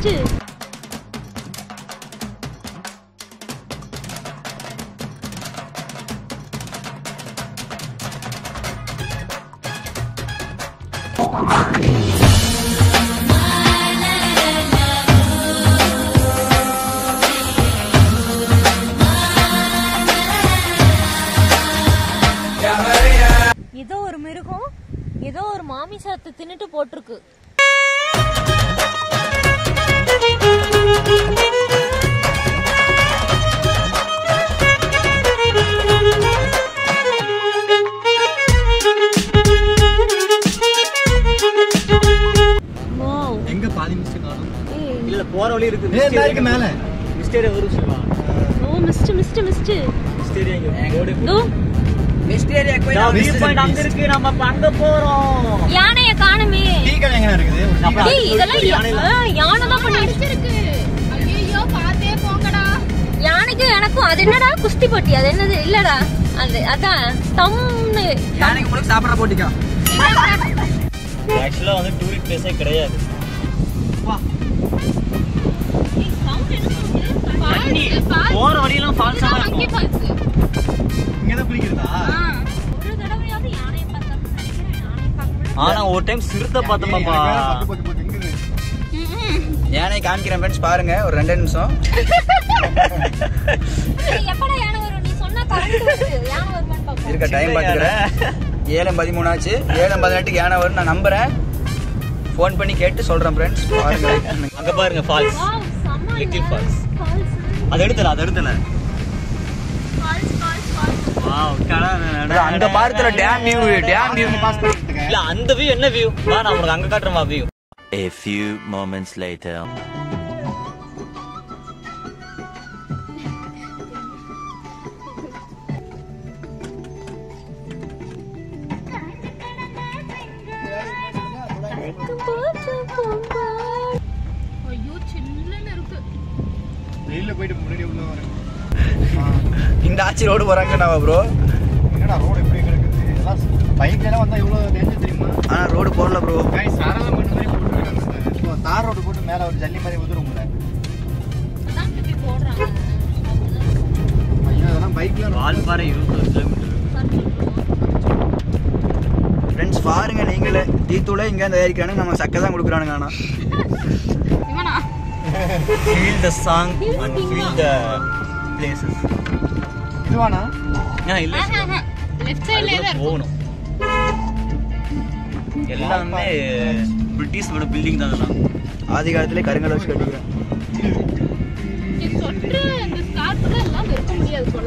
Mist ஏதோ ஒரு மிருகம் ஏதோ ஒரு மாமிசத்தை தின்னுட்டு போட்டிருக்கு Wow. எங்க பாதி மிஸ்டேக் ஆகும் ஏய், இல்ல போற வழி இருக்கு நேரா இருக்கு மேல மிஸ்டேரியா வரும் சொல்லுவா ஓ மிஸ்ட் மிஸ்ட் மிஸ்ட் மிஸ்டேரியா இங்க போர்டு தோ வியூ பாயிண்ட் அங்க இருக்கு நம்ம இப்ப அங்க போறோம் யானைய காணுமே டீ கடை எங்க இருக்குது ஒரு டீ கடை. டேய் இதெல்லாம் யா- யானையில. ஆ, யானை தான் பண்ணி அடிச்சிருக்கு ஐயோ பாத்தே போங்கடா யானைக்கும் எனக்கும் அது என்னடா குஸ்தி போட்டி அது என்னது இல்லடா அது அதான் ஸ்டம்னு யானைக்கு முழுக்க சாப்பிட போட்டிக்கா ஆக்சுவலா வந்து டூரிஸ்ட் பிளேஸே கிடையாது போற வழியெல்லாம் ஃபால்ஸா தான் மங்கி இருக்கும் ஃபால்ஸ் இங்கதான் குளிக்கிறதா ஒரு தடவையாவது யானையை பார்த்தோம்னு நினைக்கிறேன் யானையை பார்க்கல ஆனா ஒரு டைம் சிறுத்தை பார்த்தோமாப்பா யானை காமிக்கிறேன் ஃப்ரெண்ட்ஸ் பாருங்க ஒரு ரெண்டு நிமிஷம் ஏய், எப்படா யானை வரும் நீ சொன்னா கரண்ட் வருது யானை வருமான்னு பாப்போம் இருக்க டைம் பார்த்துக்கிறேன் ஏழு பதிமூணு ஆச்சு ஏழு பதினெட்டுக்கு யானை வரும் நான் நம்புறேன் ஃபோன் பண்ணி கேட்டு சொல்றேன் ஃப்ரெண்ட்ஸ் பாருங்க அங்க பாருங்க ஃபால்ஸ் Wow, செம்ம Little இல்ல? falls. Falls. அது எடுத்தல அது எடுத்தல Falls, falls, falls. வாவ் அந்த பாரத்துல dam view dam view boss இல்ல அந்த வியூ என்ன வியூ வா நான் உனக்கு அங்க காட்டுறேன் view A few moments later. ஐயோ சில்லுன்னு இருக்கு வெளியில போயிட்டு முன்னாடி உள்ள வரேன் இந்த ஆட்சி ரோடு போறாங்கடா ப்ரோ என்னடா ரோடு எப்படி கிடக்குது இதெல்லாம் பைக்ல எல்லாம் வந்தா இவ்வளவு டேஞ்சர் தெரியுமா ஆனா ரோடு போடல ப்ரோ காய் சாரதம் பண்ண மாதிரி போட்டுருக்காங்க இப்போ தார் ரோடு போட்டு மேல ஒரு ஜல்லி மாதிரி உதிரும்ல அதான் இப்படி போடுறாங்க ஐயோ அதெல்லாம் பைக்ல வால்பாறை இருபது கிலோமீட்டர் ஃப்ரெண்ட்ஸ் பாருங்க நீங்களே டீத்தூளே இங்க இருந்து ஏறிக்கிறானுங்க நம்ம சக்கை தான் கொடுக்குறானுங்க ஆனா இவனா feel the song and feel the places இதுவானா ஆ இல்ல லெஃப்ட் சைடுல அதுக்குள்ள தான் போகணும் எல்லாமே பிரிட்டிஷோட பில்டிங் தான் அதெல்லாம் ஆதி காலத்திலே கருங்கல் வச்சு கட்டிக்கிறேன் இருக்கு சொட்டு இந்த ஸ்கார்ப்ல எல்லாம் இருக்க முடியாது போல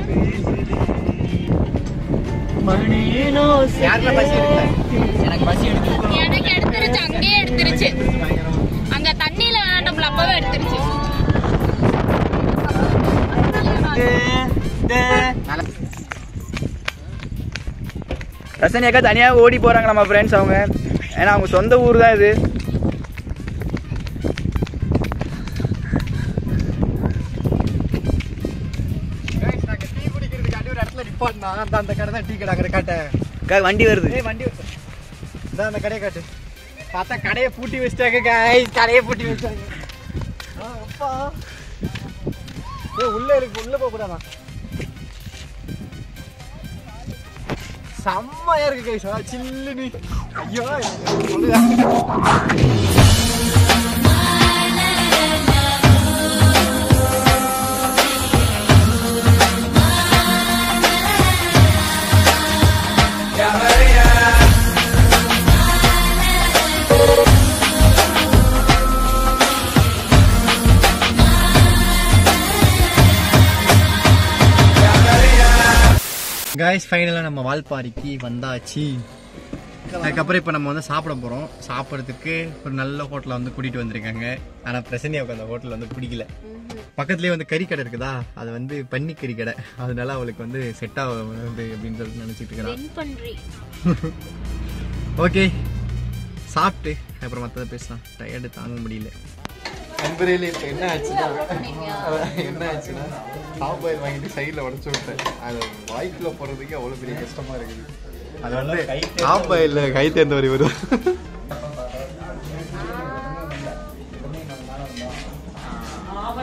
யாருல பசி எடுக்கல எனக்கு பசி எடுத்து எனக்கு எடுத்துருச்சு அங்கேயே எடுத்துருச்சு அங்க தண்ணியில விளையாண்டோம்ல அப்பவே எடுத்துருச்சு ரசனி அக்கா தனியா ஓடி போறாங்க நம்ம ஃப்ரெண்ட்ஸ் அவங்க ஏன்னா அவங்க சொந்த ஊர் தான் இது நாங்க டீ குடிக்கிறதுக்காண்டி ஒரு இடத்துல நிப்பாட்டினா அந்த அந்த கடை தான் டீ கடை அங்கே காட்டேன் அக்கா வண்டி வருது ஏய் வண்டி வருது. இந்த அந்த கடையை காட்டு பார்த்தா கடையை பூட்டி வச்சிட்டாங்க guys கடையை பூட்டி வச்சாங்க ஆ, அப்பா ஏய் உள்ள இருக்கு உள்ள போக கூடாதா செம்மையா இருக்கு கைஸ் சில்லுன்னு ஐயோ எனக்கு சொல்லுதா. காய்ஸ் ஃபைனலாக நம்ம வால்பாறைக்கு வந்தாச்சு அதுக்கப்புறம் இப்போ நம்ம வந்து சாப்பிட போகிறோம் சாப்பிட்றதுக்கு ஒரு நல்ல ஹோட்டலில் வந்து கூட்டிகிட்டு வந்திருக்காங்க ஆனால் பிரசன்னியாவுக்கு அந்த ஹோட்டல் வந்து பிடிக்கல பக்கத்துலேயே வந்து கறி கடை இருக்குதா அது வந்து பன்னி கறி கடை அதனால அவளுக்கு வந்து செட் ஆகுது அப்படின்னு சொல்லிட்டு நினச்சிட்டு இருக்கிறான் வென் பண்றி ஓகே சாப்பிட்டு அப்புறம் மற்றதை பேசலாம் டயர்டு தாங்க முடியல நண்பர்களே இப்போ என்ன ஆச்சுன்னா என்ன ஆச்சுன்னா சாப்பாடு வாங்கிட்டு சைடில் உடச்சு விட்டேன் அது வாய்க்குள்ள போகிறதுக்கு அவ்வளோ பெரிய கஷ்டமா இருக்குது அது வந்து சாப்பாயில் கை தேர்ந்தவர் வரும்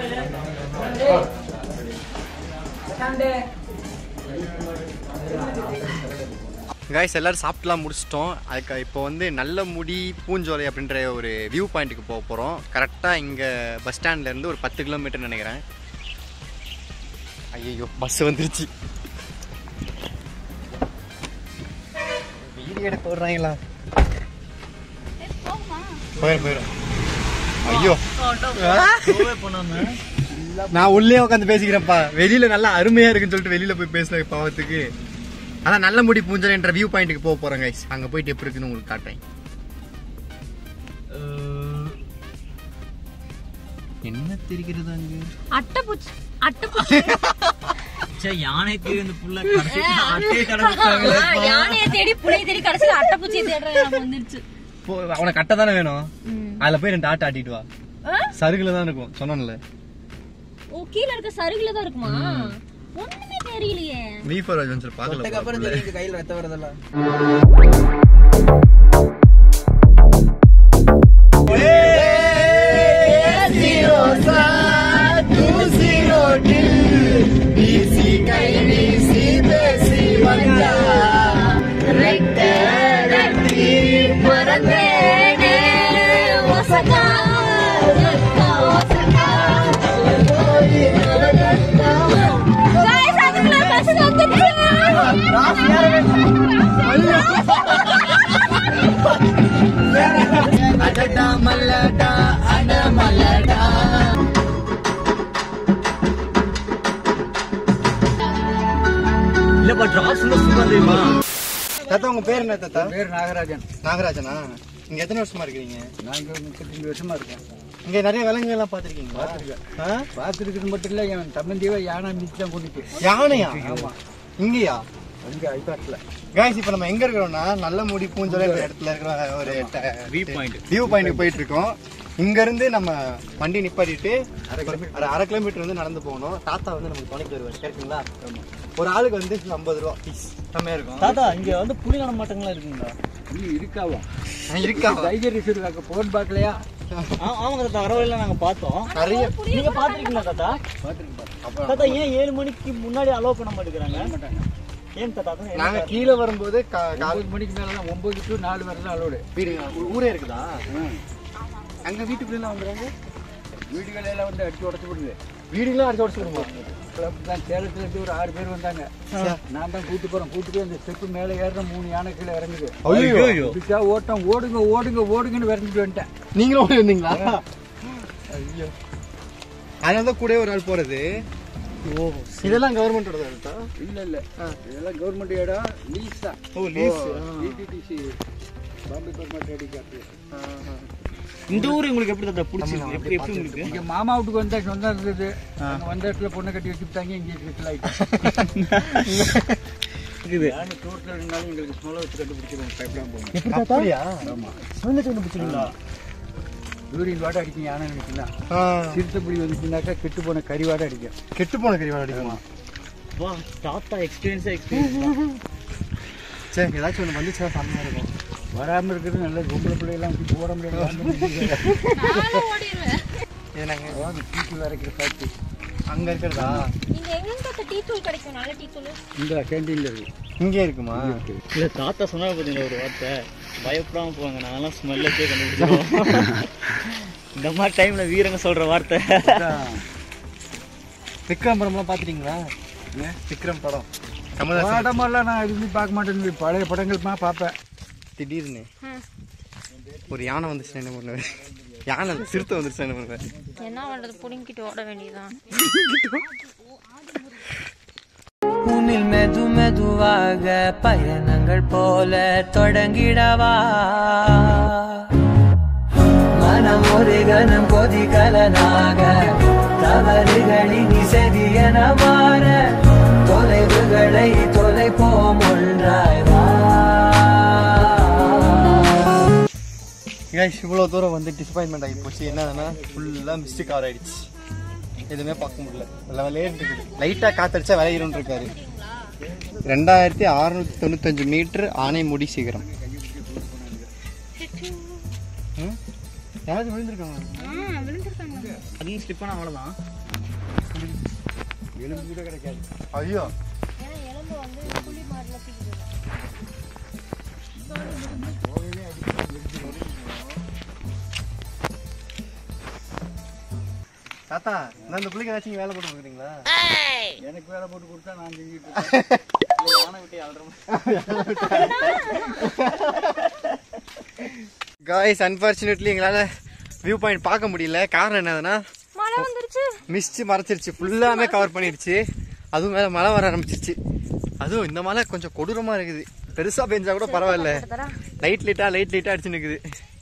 கைஸ் எல்லாரும் சாப்பிட்டுலாம் முடிச்சிட்டோம் அதுக்கு இப்போ வந்து நல்ல முடி பூஞ்சோலை அப்படின்ற ஒரு வியூ பாயிண்ட்டுக்கு போக போகிறோம் கரெக்டாக இங்கே பஸ் ஸ்டாண்ட்லேருந்து ஒரு பத்து கிலோமீட்டர் நினைக்கிறேன் ஐயோ பஸ் வந்துருச்சு வீடியோ எடுக்க விடுறாங்களா போயிடும் போயிடும் ஐயோ நான் உள்ளே உட்காந்து பேசிக்கிறேன்ப்பா வெளியில நல்லா அருமையா இருக்குன்னு சொல்லிட்டு வெளியில போய் பேசல பாவத்துக்கு ஆனா நல்ல முடி பூஞ்சல் என்ற வியூ பாயிண்ட்டுக்கு போக போறேன் கைஸ் அங்க போயிட்டு எப்படி இருக்குன்னு உங்களுக்கு காட்டுறேன் என்ன தெரிகிறது அங்கு அட்டைப்பூச்சி அட்டைப்பூச்சி சே யானைக்கு இந்த புள்ள கடைசி அட்டையை கடை ஆ, யானையை தேடி புளியை தேடி கடைசியில் அட்டைப்பூச்சியை தேடுற நம்ம வந்துருச்சு போ அவனை கட்ட தானே வேணும் அதுல போய் ரெண்டு ஆட்டை ஆட்டிட்டு வா ஆ? சருகுல தான் இருக்கும் சொன்னேன்ல ஓ கீழ இருக்க சருகுல தான் இருக்குமா ஒண்ணுமே தெரியலையே வி ஃபார் அட்வென்ச்சர் அப்புறம் பார்க்கல தெரியுது கையில் ரத்த வரதெல்லாம் மறந்தேனே ஒசகா Guys, அதுக்குள்ள bus வந்துருச்சு. இல்லப்பா டிராப்ஸ் தான் சும்மா தெரியுமா தாத்தா உங்க பேர் என்ன தாத்தா பேர் நாகராஜன் நாகராஜனா இங்க எத்தனை வருஷமா இருக்கிறீங்க நான் இங்க ஒரு முப்பத்தஞ்சு வருஷமா இருக்கேன் இங்க நிறைய விலங்குகள் எல்லாம் பாத்திருக்கீங்களா பார்த்துருக்கிறது மட்டும் இல்லை என் தம்மந்தியவை யானை மிச்சு தான் கொண்டுட்டு யானையா இங்கயா அங்கே ஐபாட்டில் காய்ஸ் இப்போ நம்ம எங்க இருக்கிறோம்னா நல்ல முடி பூஞ்சோலை இடத்துல இருக்கிற ஒரு வியூ பாயிண்ட் வியூ பாயிண்ட் போயிட்டு இருக்கோம் இங்க இருந்து நம்ம வண்டி நிப்பாட்டிட்டு ஒரு அரை கிலோமீட்டர் வந்து நடந்து போகணும் தாத்தா வந்து நமக்கு துணைக்கு வருவார் கேட்குங்களா ஒரு ஆளுக்கு வந்து ஐம்பது ரூபா ஃபீஸ் செம்மையா இருக்கும் தாத்தா இங்க வந்து புலி நடமாட்டங்களா இருக்குங்களா இன்னும் இருக்காவா ஆ, இருக்கா டைகர் ரிசர்வ் அங்கே போன் பார்க்கலையா ஆ- ஆமாங்க தாத்தா வர வழியில நாங்க பார்த்தோம் நிறைய நீங்க பாத்திருக்கீங்களா தாத்தா தாத்தா ஏன் ஏழு மணிக்கு முன்னாடி அலோவ் பண்ண மாட்டேங்கிறாங்க ஏன் தாத்தா அதான் என்ன நாங்க கீழே வரும்போது கா- கா- ஒன்பது மணிக்கு மேலே தான் ஒம்பது டு நாலு வரை தான் அலோடு வீடு ஊ- ஊரே இருக்குதா அங்க வீட்டுக்குள்ள எல்லாம் வந்துடுறாங்க வீடுகள் எல்லாம் வந்து அடிச்சு உடச்சு விடுது வீடுலாம் அடிச்சு உடச்சுடுமா கிளப் தான் சேலத்துல இருந்து ஒரு ஆறு பேர் வந்தாங்க நான் தான் கூட்டு போறேன் கூட்டு போய் அந்த ஸ்டெப்பு மேலே ஏறுற மூணு யானை கீழே இறங்குது ஐயோ பிடிச்சா ஓட்டம் ஓடுங்க ஓடுங்க ஓடுங்கன்னு விரண்டிட்டு வந்துட்டேன் நீங்களும் ஓடி வந்தீங்களா ஐயோ அதனால தான் கூட ஒரு ஆள் போறது ஓ இதெல்லாம் கவர்மெண்டோட தான் இல்ல இல்ல இதெல்லாம் கவர்மெண்ட் இடம் லீஸ் தான் ஓ lease TTDC Bombay Burma trading கார்டு இந்த ஊர் உங்களுக்கு எப்படி தாத்தா பிடிச்சிருக்கு எப்படி எப்படி உங்களுக்கு இங்க மாமா வீட்டுக்கு வந்தா சொந்தம் இருந்தது அங்க வந்த இடத்துல பொண்ணை கட்டி வச்சுட்டாங்க இங்க செட்டில் ஆயிட்டோம் இருக்குது யானை தோட்டத்தில் இருந்தாலும் எங்களுக்கு ஸ்மெல்ல வச்சு கண்டுபிடிச்சிருவோம் பயப்படாம போகணும் எப்படி தாத்தா அப்படியா சுதந்திர கண்டுபிடிச்சிங்களா யூரின் வாடை அடிக்கும் யானை நினைச்சுன்னா சிறுத்தைப்புலி வந்துச்சுனாக்கா கெட்டு போன கறி வாடை அடிக்கும் கெட்டு போன கறிவாடு அடிக்குமா வா தாத்தா எக்ஸ்பீரியன்ஸா எக்ஸ்பீரியன்ஸ் சரி ஏதாச்சும் ஒன்று வந்துச்சா செம்மையா இருக்கும் வராம இருக்கிறது நல்ல பொம்பளை பிள்ளையெல்லாம் தூக்கி போட முடியாது நானும் ஓடிடுவேன் இது நாங்கள் தூக்கி வரைக்கிற ஃபேக்ட்ரி அங்கே இருக்கிறதா இங்க எங்க பார்த்த டீ தூள் கிடைக்கும் நல்ல டீ தூள் இந்த கேண்டீன்ல இருக்கு இங்கே இருக்குமா இல்ல தாத்தா சொன்னாங்க பாத்தீங்களா ஒரு வார்த்தை பயப்படாம போவாங்க நாங்கெல்லாம் ஸ்மெல்லச்சே கண்டுபிடிச்சிருவோம் இந்த மாதிரி டைம்ல வீரங்க சொல்ற வார்த்தை விக்ரம் படம்லாம் பார்த்துட்டீங்களா விக்ரம் படம் கமல்ஹாசன் படமெல்லாம் நான் எதுவுமே பார்க்க மாட்டேன் பழைய படங்கள் பார்ப்பேன் திடீர்னு ஒரு யானை வந்துச்சு என்ன பண்ணுவேன் யானை இல்ல, சிறுத்தை வந்துருச்சு என்ன பண்ணுவேன் என்ன பண்றது புடிங்கிட்டு ஓட வேண்டியதுதான் உன்னில் மெது மெதுவாக பயணங்கள் போல தொடங்கிடவா மனம் ஒரு கணம் கொதிகலனாக தவறுகளின் செதியன மாற தொலைவுகளை தொலைப்போம் ஒன்றாய் வா கைஸ் இவ்வளோ தூரம் வந்து டிசப்பாயின்மெண்ட் ஆகி போச்சு என்னதுன்னா ஃபுல்லாக மிஸ்டு கவர் ஆயிடுச்சு எதுவுமே பார்க்க முடியல எல்லாம் விளையாண்டு இருக்குது லைட்டாக காத்தடிச்சா விளையிரும் இருக்காரு ரெண்டாயிரத்தி அறுநூத்தி தொண்ணூத்தஞ்சு மீட்டர் ஆனைமுடி சிகரம் ம்? யாராவது விழுந்திருக்காங்க அதுவும் ஸ்லிப் பண்ண அவ்வளோதான் எலும்பு கூட கிடைக்காது ஐயோ ஏன்னா எலும்பு வந்து புளி மாடல தாத்தா நான் இந்த பிள்ளைக்கு ஏதாச்சும் வேலை போட்டு கொடுக்குறீங்களா எனக்கு வேலை போட்டு கொடுத்தா நான் செஞ்சுட்டு யானை விட்டு அல்ற காய்ஸ் அன்ஃபார்ச்சுனேட்லி எங்களால் வியூ பாயிண்ட் பார்க்க முடியல காரணம் என்னதுன்னா மழை வந்துருச்சு மிஸ்ட் மறைச்சிருச்சு ஃபுல்லாமே கவர் பண்ணிடுச்சு அதுவும் மேலே மழை வர ஆரம்பிச்சிருச்சு அதுவும் இந்த மழை கொஞ்சம் கொடூரமாக இருக்குது பெருசாக பெஞ்சா கூட பரவாயில்ல லைட் லைட்டாக லைட் லைட்டாக அடிச்சு நிற்குது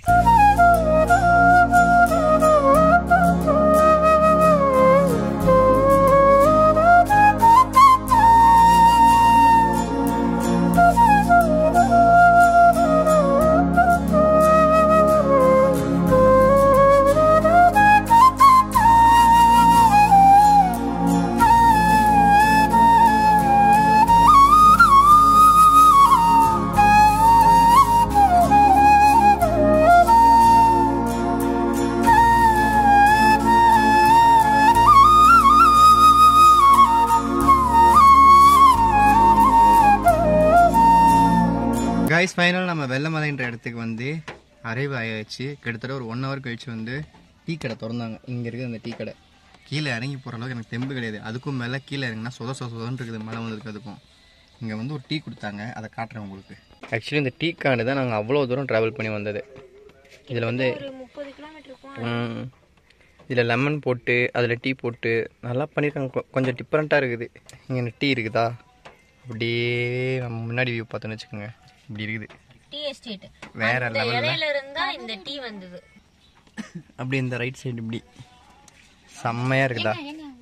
கைஸ் ஃபைனல் நம்ம வெள்ளமலைன்ற இடத்துக்கு வந்து அரைவு ஆயாச்சு கிட்டத்தட்ட ஒரு ஒன் ஹவர் கழிச்சு வந்து டீ கடை திறந்தாங்க இங்கே இருக்குது அந்த டீ கடை கீழே இறங்கி போகிற அளவுக்கு எனக்கு தெம்பு கிடையாது அதுக்கும் மேலே கீழே இறங்கினா சொத சொத சொதன்னு இருக்குது மழை வந்திருக்கு அதுக்கும் இங்கே வந்து ஒரு டீ கொடுத்தாங்க அதை காட்டுறேன் உங்களுக்கு ஆக்சுவலி இந்த டீ கார்டு தான் நாங்கள் அவ்வளோ தூரம் ட்ராவல் பண்ணி வந்தது இதில் வந்து ஒரு முப்பது கிலோமீட்டர் இருக்கும் இதில் லெமன் போட்டு அதில் டீ போட்டு நல்லா பண்ணியிருக்காங்க கொ- கொஞ்சம் டிஃப்ரெண்ட்டாக இருக்குது இங்கே டீ இருக்குதா அப்படியே நம்ம முன்னாடி வியூ பார்த்தோன்னு வச்சுக்கோங்க இப்படி இருக்குது டீ எஸ்டேட் வேற இந்த லெவலில் இலையில இருந்தா இந்த டீ வந்தது அப்படி இந்த ரைட் சைடு இப்படி செம்மையாக இருக்குதா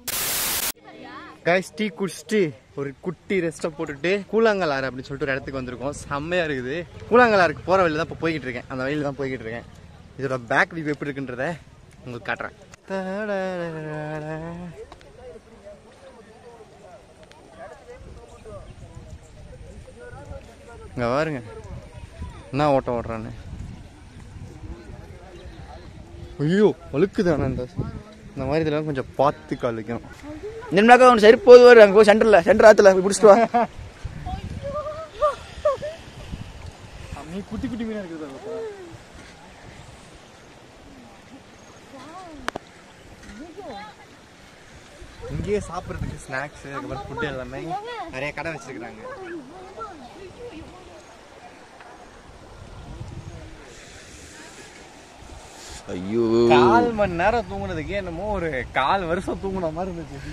கைஸ் டீ குடிச்சிட்டு ஒரு குட்டி ரெஸ்ட்டை போட்டுட்டு கூழாங்கலாறு அப்படின்னு சொல்லிட்டு ஒரு இடத்துக்கு வந்திருக்கோம் செம்மையாக இருக்குது கூழாங்கலாருக்கு போகிற வழியில் தான் இப்போ போய்கிட்டு இருக்கேன் அந்த வழியில் தான் போய்கிட்டு இருக்கேன் இதோட பேக் வியூ எப்படி இருக்குன்றத உங்களுக்கு காட்டுறேன் இங்க பாருங்க என்ன ஓட்டம் ஓடுறான்னு ஐயோ வழுக்குதானே இந்த இந்த மாதிரி இதெல்லாம் கொஞ்சம் பார்த்து கால் வைக்கணும் நின்னாக்கா அவன் சரி போது வரும் அங்கே போய் சென்டரில் சென்டர் ஆற்றுல போய் பிடிச்சிட்டு வா நீ குட்டி குட்டி மீனா இருக்குது இங்கேயே சாப்பிட்றதுக்கு ஸ்நாக்ஸ் அதுக்கப்புறம் ஃபுட்டு எல்லாமே நிறைய கடை வச்சிருக்கிறாங்க ஐயோ கால் மணி நேரம் தூங்குனதுக்கு என்னமோ ஒரு கால் வருஷம் தூங்குன மாதிரி இருந்துச்சு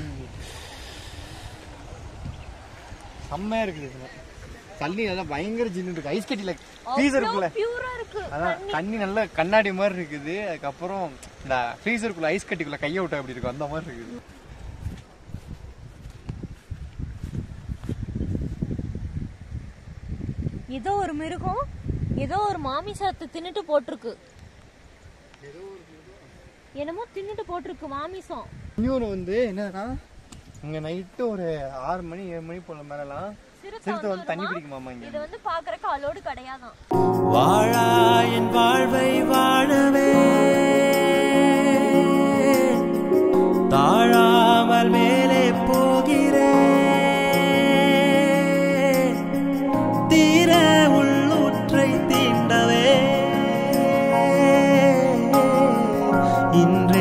செம்மையா இருக்குது இதுல. தண்ணி நல்லா பயங்கர ஜின்னு இருக்கு ஐஸ் கட்டியில ஃப்ரீசருக்குள்ள பியூரா இருக்கு அதான் தண்ணி நல்ல கண்ணாடி மாதிரி இருக்குது அதுக்கப்புறம் இந்த ஃப்ரீசருக்குள்ள ஐஸ் கட்டிக்குள்ள கையை விட்டா அப்படி இருக்கும் அந்த மாதிரி இருக்குது ஏதோ ஒரு மிருகம் ஏதோ ஒரு மாமிசத்தை தின்னுட்டு போட்டிருக்கு என்னமோ தின்னுட்டு போட்டிருக்கு மாமிசம் இன்னொன்று வந்து என்னன்னா இங்க நைட்டு ஒரு ஆறு மணி ஏழு மணி போல மேலாம் சிறுத்தை வந்து தண்ணி பிடிக்குமாமா இங்க இது வந்து பாக்குறக்கு அலோடு கிடையாதான் வாழா என் வாழ்வை வாழவே தாழாமல் மேலே போகிறேன் தீர உள்ளூற்றை தீண்டவே இன்று